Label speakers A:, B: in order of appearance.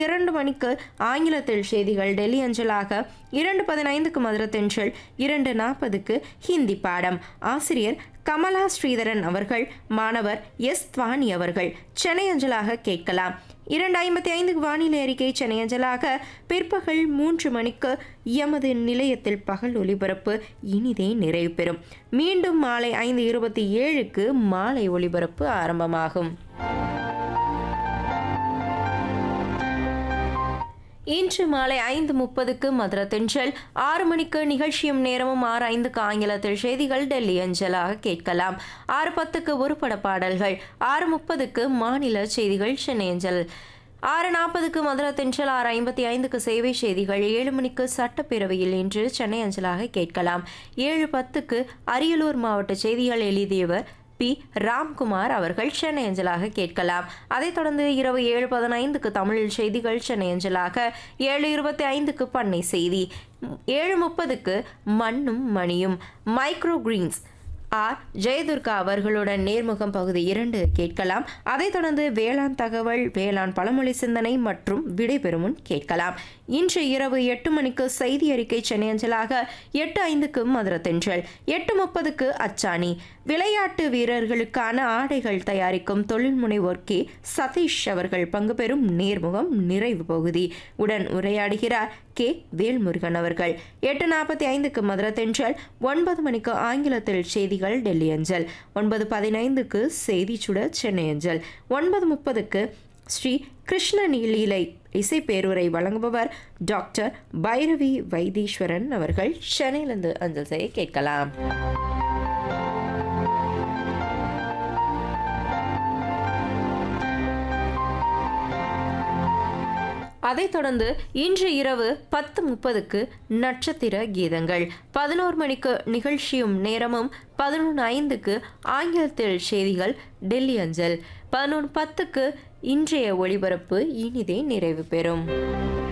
A: இரண்டு மணிக்கு ஆங்கிலத்தில் செய்திகள் டெல்லி அஞ்சலாக இரண்டு பதினைந்துக்கு மதுர தென்றல் இரண்டு நாற்பதுக்கு ஹிந்தி பாடம் ஆசிரியர் கமலா ஸ்ரீதரன் அவர்கள் மாணவர் எஸ் துவானி அவர்கள் சென்னை அஞ்சலாக கேட்கலாம் இரண்டு ஐம்பத்தி ஐந்துக்கு வானிலை அறிக்கை சென்னை அஞ்சலாக பிற்பகல் மூன்று மணிக்கு எமது நிலையத்தில் பகல் ஒலிபரப்பு இனிதே நிறைவு பெறும் மீண்டும் மாலை ஐந்து இருபத்தி ஏழுக்கு மாலை ஒலிபரப்பு ஆரம்பமாகும் இன்று மாலை ஐந்து முப்பதுக்கு மதுர தென்றல் ஆறு மணிக்கு நிகழ்ச்சியும் நேரமும் ஆறு ஐந்துக்கு ஆங்கிலத்தில் செய்திகள் டெல்லி அஞ்சலாக கேட்கலாம் ஆறு பத்துக்கு ஒருபட பாடல்கள் ஆறு முப்பதுக்கு மாநில செய்திகள் சென்னை அஞ்சல் ஆறு நாற்பதுக்கு மதுர தென்றல் ஆறு ஐம்பத்தி ஐந்துக்கு சேவை செய்திகள் ஏழு மணிக்கு சட்டப்பேரவையில் இன்று சென்னை அஞ்சலாக கேட்கலாம் ஏழு பத்துக்கு அரியலூர் மாவட்ட செய்திகள் எழுதியவர் பி ராம்குமார் அவர்கள் சென்னை அஞ்சலாக கேட்கலாம் அதைத் தொடர்ந்து இரவு ஏழு பதினைந்துக்கு தமிழில் செய்திகள் சென்னை அஞ்சலாக ஏழு இருபத்தி ஐந்துக்கு பண்ணை செய்தி ஏழு முப்பதுக்கு மண்ணும் மணியும் மைக்ரோ கிரீன்ஸ் ஆர் ஜெயதுர்கா அவர்களுடன் நேர்முகம் பகுதி இரண்டு கேட்கலாம் அதைத் தொடர்ந்து வேளாண் தகவல் வேளாண் பழமொழி சிந்தனை மற்றும் விடைபெறும் முன் கேட்கலாம் இன்று இரவு எட்டு மணிக்கு செய்தி அறிக்கை சென்னை அஞ்சலாக எட்டு ஐந்துக்கு மதுர தென்றல் எட்டு முப்பதுக்கு அச்சாணி விளையாட்டு வீரர்களுக்கான ஆடைகள் தயாரிக்கும் தொழில் முனைவோர் கே சதீஷ் அவர்கள் பங்கு பெறும் நேர்முகம் நிறைவு பகுதி உடன் உரையாடுகிறார் கே வேல்முருகன் அவர்கள் எட்டு நாற்பத்தி ஐந்துக்கு மதுர தென்றல் ஒன்பது மணிக்கு ஆங்கிலத்தில் செய்திகள் டெல்லி அஞ்சல் ஒன்பது பதினைந்துக்கு செய்தி சுட சென்னை அஞ்சல் ஒன்பது முப்பதுக்கு ஸ்ரீ கிருஷ்ண நீலீலை இசை பேருரை வழங்குபவர் டாக்டர் பைரவி வைத்தீஸ்வரன் அவர்கள் சென்னையிலிருந்து அஞ்சல் செய்ய கேட்கலாம் அதைத் தொடர்ந்து இன்று இரவு பத்து முப்பதுக்கு நட்சத்திர கீதங்கள் பதினோரு மணிக்கு நிகழ்ச்சியும் நேரமும் பதினொன்று ஐந்துக்கு ஆங்கிலத்தில் செய்திகள் டெல்லி அஞ்சல் பதினொன்று பத்துக்கு இன்றைய ஒளிபரப்பு இனிதே நிறைவு பெறும்